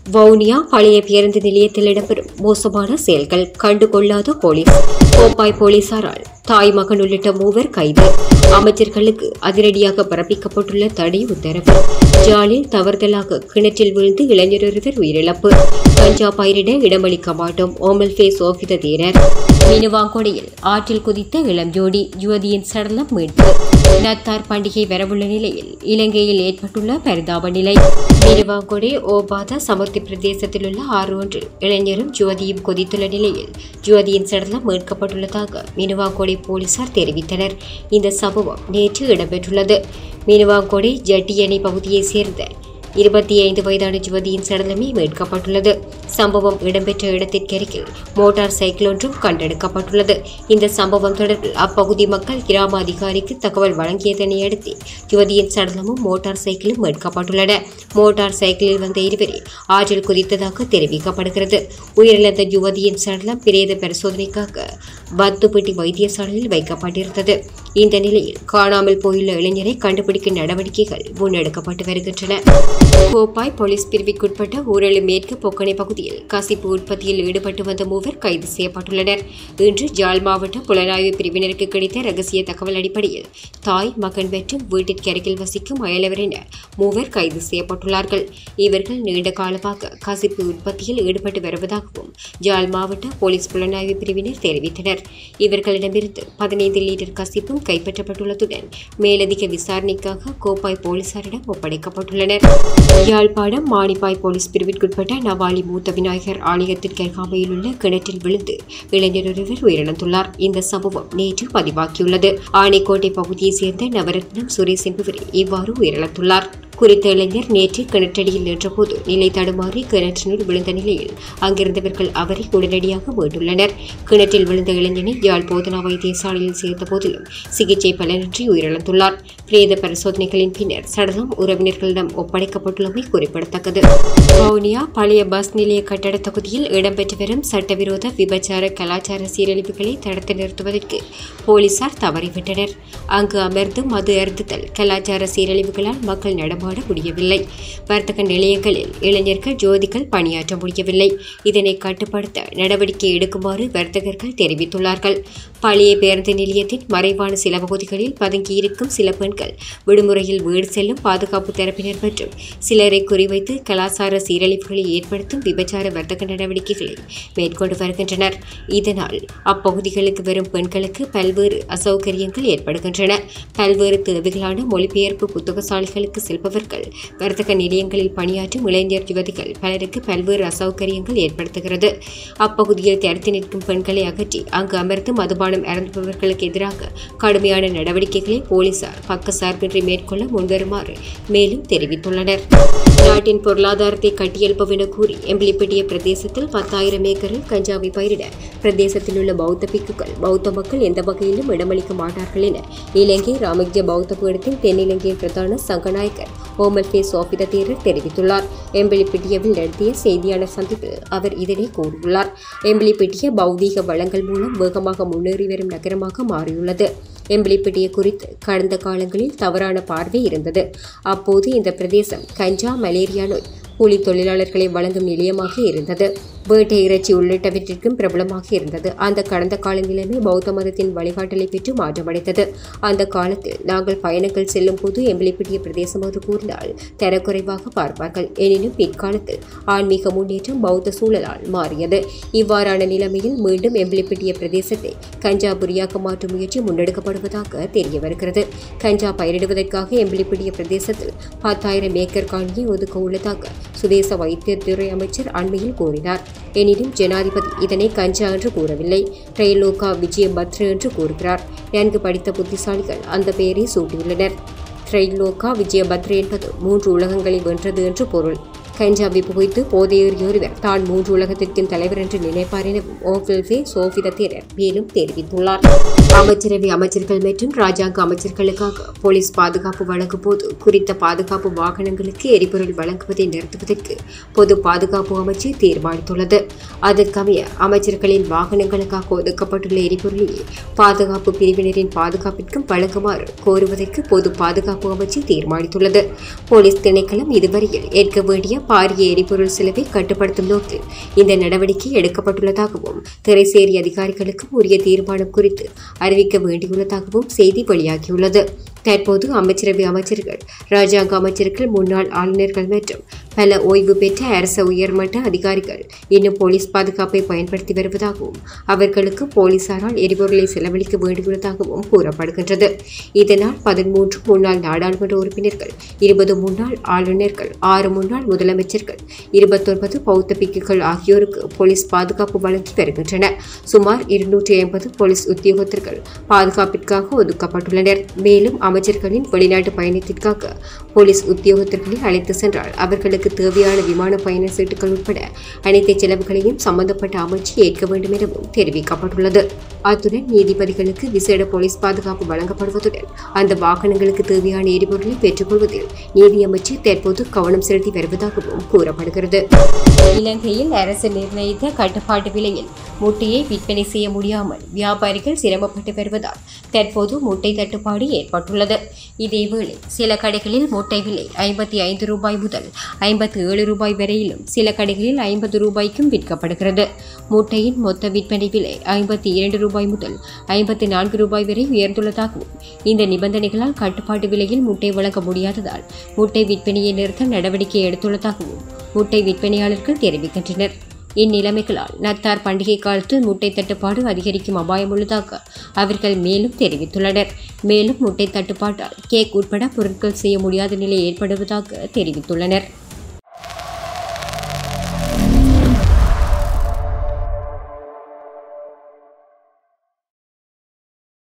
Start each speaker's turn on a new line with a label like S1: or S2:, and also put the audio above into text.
S1: வவுனியா பழைய பேருந்து நிலையத்தில் இடம்பெறும் மோசமான செயல்கள் கண்டுகொள்ளாத போலீஸ் கோப்பாய் போலீசாரால் தாய் மகன் உள்ளிட்ட மூவர் கைது அமைச்சர்களுக்கு அதிரடியாக பிறப்பிக்கப்பட்டுள்ள தடை உத்தரவு ஜாலில் தவறுதலாக கிணற்றில் விழுந்து இளைஞர் ஒருவர் உயிரிழப்பு கஞ்சா பயிரிட இடமளிக்க மாட்டோம் ஓமல் ஃபேஸ் ஓஃபித தீரர் மீனவாங்கொடையில் ஆற்றில் குதித்த இளம் ஜோடி யுவதியின் சடலம் மீட்பு நத்தார் பண்டிகை வரவுள்ள நிலையில் இலங்கையில் ஏற்பட்டுள்ள பரிதாப நிலை மீனவாங்கொடை ஓபாத சமர்த்தி பிரதேசத்தில் உள்ள ஆறு ஒன்றில் இளைஞரும் ஜோதியும் கொதித்துள்ள நிலையில் ஜோதியின் சடலம் மீட்கப்பட்டுள்ளதாக மீனவாங்கொடை போலீசார் தெரிவித்தனர் இந்த சம்பவம் நேற்று இடம்பெற்றுள்ளது மீனவாங்கொடை ஜட்டியணை பகுதியைச் சேர்ந்த இருபத்தி ஐந்து வயதான ஜுவதியின் சடலமே மீட்கப்பட்டுள்ளது சம்பவம் இடம்பெற்ற இடத்திற்கருகில் மோட்டார் சைக்கிள் ஒன்றும் கண்டெடுக்கப்பட்டுள்ளது இந்த சம்பவம் தொடர்பில் அப்பகுதி மக்கள் கிராம அதிகாரிக்கு தகவல் வழங்கியதனை அடுத்து யுவதியின் சடலமும் மோட்டார் சைக்கிளும் மீட்கப்பட்டுள்ளன மோட்டார் சைக்கிளில் வந்த இருவரே ஆற்றில் குதித்ததாக தெரிவிக்கப்படுகிறது உயிரிழந்த யுவதியின் சடலம் பிரேத பரிசோதனைக்காக பத்துப்பட்டி வைத்தியசாலையில் வைக்கப்பட்டிருந்தது இந்த நிலையில் காணாமல் போயுள்ள இளைஞரை கண்டுபிடிக்க நடவடிக்கைகள் முன்னெடுக்கப்பட்டு வருகின்றன கோப்பாய் போலீஸ் பிரிவுக்குட்பட்ட ஊரலு மேற்கு பொக்கனை பகுதியில் கசிப்பு உற்பத்தியில் ஈடுபட்டு வந்த மூவர் கைது செய்யப்பட்டுள்ளனர் இன்று ஜாழ் மாவட்ட புலனாய்வு பிரிவினருக்கு கிடைத்த ரகசிய தகவல் அடிப்படையில் தாய் மகன் மற்றும் வீட்டிற்கு அருகில் வசிக்கும் அயலவர் என மூவர் கைது செய்யப்பட்டுள்ளார்கள் இவர்கள் நீண்ட காலமாக கசிப்பு உற்பத்தியில் ஈடுபட்டு வருவதாகவும் ஜாழ் மாவட்ட போலீஸ் புலனாய்வு பிரிவினர் தெரிவித்தனர் இவர்களிடமிருந்து பதினைந்து லிட்டர் கசிப்பும் கைப்பற்றப்பட்டுள்ளதுடன் மேலதிக விசாரணைக்காக கோப்பாய் போலீசாரிடம் ஒப்படைக்கப்பட்டுள்ளனர் யாழ்ப்பாணம் மானிப்பாய் போலீஸ் பிரிவிற்குட்பட்ட நவாலி மூத்த விநாயகர் ஆலயத்திற்கு அருகாமையில் உள்ள கிணற்றில் விழுந்து இளைஞர் ஒருவர் உயிரிழந்துள்ளார் இந்த சம்பவம் நேற்று பதிவாகியுள்ளது ஆனைக்கோட்டை பகுதியைச் சேர்ந்த நவரத்னம் சுரேஷ் என்பவர் இவ்வாறு உயிரிழந்துள்ளார் குறித்த இளைஞர் நேற்று கிணற்றடியில் நின்றபோது நிலை தடுமாறி கிணற்றினுள் விழுந்த நிலையில் அங்கிருந்தவர்கள் அவரை உடனடியாக மீட்டுள்ளனர் கிணற்றில் விழுந்த இளைஞனை யாழ் போதனா வைத்தியசாலையில் சேர்த்த போதிலும் சிகிச்சை பலனின்றி உயிரிழந்துள்ளார் பிரேத பரிசோதனைகளின் பின்னர் சடலம் உறவினர்களிடம் ஒப்படைக்கப்பட்டுள்ளமை குறிப்பிடத்தக்கது வவுனியா பழைய பஸ் நிலைய கட்டட தொகுதியில் இடம்பெற்று வரும் சட்டவிரோத விபச்சார கலாச்சார சீரழிவுகளை தடுத்து நிறுத்துவதற்கு போலீசார் தவறிவிட்டனர் அங்கு அமர்ந்து மது அருந்துதல் கலாச்சார சீரழிவுகளால் மக்கள் நடமாட முடியவில்லை வர்த்தக நிலையங்களில் இளைஞர்கள் ஜோதிகள் பணியாற்ற முடியவில்லை இதனை கட்டுப்படுத்த நடவடிக்கை எடுக்குமாறு வர்த்தகர்கள் தெரிவித்துள்ளார்கள் பழைய பேருந்து நிலையத்தின் மறைவான சில பகுதிகளில் பதுங்கியிருக்கும் சில பெண்கள் விடுமுறையில் வீடு செல்லும் பாதுகாப்பு தரப்பினர் மற்றும் சிலரை குறிவைத்து கலாச்சார சீரழிவுகளை ஏற்படுத்தும் விபச்சார வர்த்தக நடவடிக்கைகளை மேற்கொண்டு வருகின்றனர் இதனால் அப்பகுதிகளுக்கு வரும் பெண்களுக்கு பல்வேறு அசௌகரியங்கள் ஏற்படுகின்றன பல்வேறு தேவைகளான மொழிபெயர்ப்பு புத்தகசாலைகளுக்கு செல்பவர்கள் வர்த்தக நிலையங்களில் பணியாற்றும் இளைஞர் யுவதிகள் பலருக்கு பல்வேறு அசௌகரியங்கள் ஏற்படுத்துகிறது அப்பகுதியில் தடுத்து நிற்கும் பெண்களை அகற்றி அங்கு அமர்ந்து மதுபானம் அருந்துபவர்களுக்கு எதிராக கடுமையான நடவடிக்கைகளை போலீசார் பக்கசார்பின்றி மேற்கொள்ள முன்வருமாறு மேலும் தெரிவித்துள்ளனர் நாட்டின் பொருளாதாரத்தை கட்டியெழுப்பவென கூறி எம்பிலிப்பட்டிய பிரதேசத்தில் பத்தாயிரம் ஏக்கரில் கஞ்சாவை பயிரிட பிரதேசத்தில் உள்ள பௌத்த பிக்குகள் பௌத்த மக்கள் எந்த வகையிலும் இடமளிக்க மாட்டார்கள் என இலங்கை ராமஜ்ய பௌத்த பீடத்தின் தென்னிலங்கையின் பிரதான சங்கநாயகர் ஓமல் ஃபே சோபித தேரர் தெரிவித்துள்ளார் எம்பிலிப்பட்டியவில் நடத்திய செய்தியாளர் சந்திப்பில் அவர் இதனை கூறியுள்ளார் எம்பிலிப்பட்டிய பௌதீக வளங்கள் மூலம் வேகமாக முன்னேறி வரும் நகரமாக மாறியுள்ளது எம்பிலிப்பட்டிய குறித்து கடந்த காலங்களில் தவறான பார்வை இருந்தது அப்போது இந்த பிரதேசம் கஞ்சா மலேரியா நோய் கூலி தொழிலாளர்களை வழங்கும் நிலையமாக இருந்தது வேட்டை இறைச்சி உள்ளிட்டவற்றிற்கும் பிரபலமாக இருந்தது அந்த கடந்த கால நிலைமை பௌத்த மதத்தின் வழிகாட்டலை பெற்று மாற்றமடைந்தது அந்த காலத்தில் நாங்கள் பயணங்கள் செல்லும் போது எம்பிலிப்பட்டிய பிரதேசம் என்று கூறினால் தரக்குறைவாக பார்ப்பார்கள் எனினும் பிற்காலத்தில் ஆன்மீக முன்னேற்றம் பௌத்த சூழலால் மாறியது இவ்வாறான நிலைமையில் மீண்டும் எம்பிலிப்பட்டிய பிரதேசத்தை கஞ்சா புரியாக்க மாற்றும் முயற்சி முன்னெடுக்கப்படுவதாக தெரிய வருகிறது கஞ்சா பயிரிடுவதற்காக எம்பிலிப்பட்டிய பிரதேசத்தில் பத்தாயிரம் ஏக்கர் காணியை ஒதுக்க உள்ளதாக சுதேச வைத்தியத்துறை அமைச்சர் அண்மையில் கூறினார் எனினும் ஜனாதிபதி இதனை கஞ்சா என்று கூறவில்லை ட்ரெய்லோகா விஜயபத்ர என்று கூறுகிறார் நன்கு படித்த புத்திசாலிகள் அந்த பெயரை சூட்டியுள்ளனர் ட்ரெய்லோகா விஜயபத்ர என்பது மூன்று உலகங்களை வென்றது என்று பொருள் கஞ்சாவை புகைத்து போதையேறிய ஒருவர் தான் மூன்று உலகத்திற்கும் தலைவர் என்று நினைப்பார் எனவும் ஓஃபில்ஃபே சோஃபித தேரர் மேலும் தெரிவித்துள்ளார் அமைச்சரவை அமைச்சர்கள் மற்றும் ராஜாங்க அமைச்சர்களுக்காக போலீஸ் பாதுகாப்பு வழங்கும் போது குறித்த பாதுகாப்பு வாகனங்களுக்கு எரிபொருள் வழங்குவதை நிறுத்துவதற்கு பொது பாதுகாப்பு அமைச்சு தீர்மானித்துள்ளது அதற்கமைய அமைச்சர்களின் வாகனங்களுக்காக ஒதுக்கப்பட்டுள்ள எரிபொருளையே பாதுகாப்பு பிரிவினரின் பாதுகாப்பிற்கும் வழங்குமாறு கோருவதற்கு பொது பாதுகாப்பு அமைச்சு தீர்மானித்துள்ளது போலீஸ் திணைக்களம் இதுவரையில் ஏற்க வேண்டிய பாரிய எரிபொருள் செலவை கட்டுப்படுத்தும் நோக்கில் இந்த நடவடிக்கை எடுக்கப்பட்டுள்ளதாகவும் திரைசேரி அதிகாரிகளுக்கும் உரிய தீர்மானம் குறித்து அறிவிக்க வேண்டியுள்ளதாகவும் செய்தி வெளியாகியுள்ளது தற்போது அமைச்சரவை அமைச்சர்கள் ராஜாங்க அமைச்சர்கள் முன்னாள் ஆளுநர்கள் மற்றும் பல ஓய்வு பெற்ற அரசு உயர்மட்ட அதிகாரிகள் இன்னும் போலீஸ் பாதுகாப்பை பயன்படுத்தி வருவதாகவும் அவர்களுக்கு போலீசாரால் எரிபொருளை செலவழிக்க வேண்டியுள்ளதாகவும் கூறப்படுகின்றது இதனால் பதிமூன்று முன்னாள் நாடாளுமன்ற உறுப்பினர்கள் இருபது முன்னாள் ஆளுநர்கள் ஆறு முன்னாள் முதலமைச்சர்கள் இருபத்தொன்பது பௌத்த பிக்குகள் ஆகியோருக்கு போலீஸ் பாதுகாப்பு வழங்கி வருகின்றனர் சுமார் இருநூற்றி ஐம்பது போலீஸ் உத்தியோகத்தர்கள் பாதுகாப்பிற்காக ஒதுக்கப்பட்டுள்ளனர் மேலும் அமைச்சர்களின் வெளிநாட்டு பயணத்திற்காக போலீஸ் உத்தியோகத்தர்களை அழைத்து சென்றால் அவர்களுக்கு தேவையான விமான பயண சீட்டுகள் உட்பட அனைத்து செலவுகளையும் சம்பந்தப்பட்ட அமைச்சு ஏற்க வேண்டும் எனவும் தெரிவிக்கப்பட்டுள்ளது அத்துடன் நீதிபதிகளுக்கு விசேட போலீஸ் பாதுகாப்பு வழங்கப்படுவதுடன் அந்த வாகனங்களுக்கு தேவையான எரிபொருளை பெற்றுக்கொள்வதில் நீதியமைச்சு தற்போது கவனம் செலுத்தி வருவதாகவும் கூறப்படுகிறது இலங்கையில் அரசு நிர்ணயித்த கட்டுப்பாட்டு விலையில் முட்டையை விற்பனை செய்ய முடியாமல் வியாபாரிகள் சிரமப்பட்டு வருவதால் தற்போது முட்டை தட்டுப்பாடு ஏற்பட்டுள்ளது இதேவேளை சில கடைகளில் முட்டை விலை ஐம்பத்தி ஐந்து ரூபாய் முதல் ஐம்பத்தி ஏழு ரூபாய் வரையிலும் சில கடைகளில் ஐம்பது ரூபாய்க்கும் விற்கப்படுகிறது முட்டையின் மொத்த விற்பனை விலை ஐம்பத்தி இரண்டு ரூபாய் முதல் ஐம்பத்தி நான்கு ரூபாய் வரை உயர்ந்துள்ளதாகவும் இந்த நிபந்தனைகளால் கட்டுப்பாட்டு விலையில் முட்டை வழங்க முடியாததால் முட்டை விற்பனையை நிறுத்த நடவடிக்கை எடுத்துள்ளதாகவும் முட்டை விற்பனையாளர்கள் தெரிவிக்கின்றனர் இந்நிலைமைகளால் நத்தார் பண்டிகை காலத்தில் முட்டை தட்டுப்பாடு அதிகரிக்கும் அபாயம் உள்ளதாக அவர்கள் மேலும் தெரிவித்துள்ளனர் மேலும் முட்டை தட்டுப்பாட்டால் கேக் உட்பட பொருட்கள் செய்ய முடியாத நிலை ஏற்படுவதாக தெரிவித்துள்ளனர்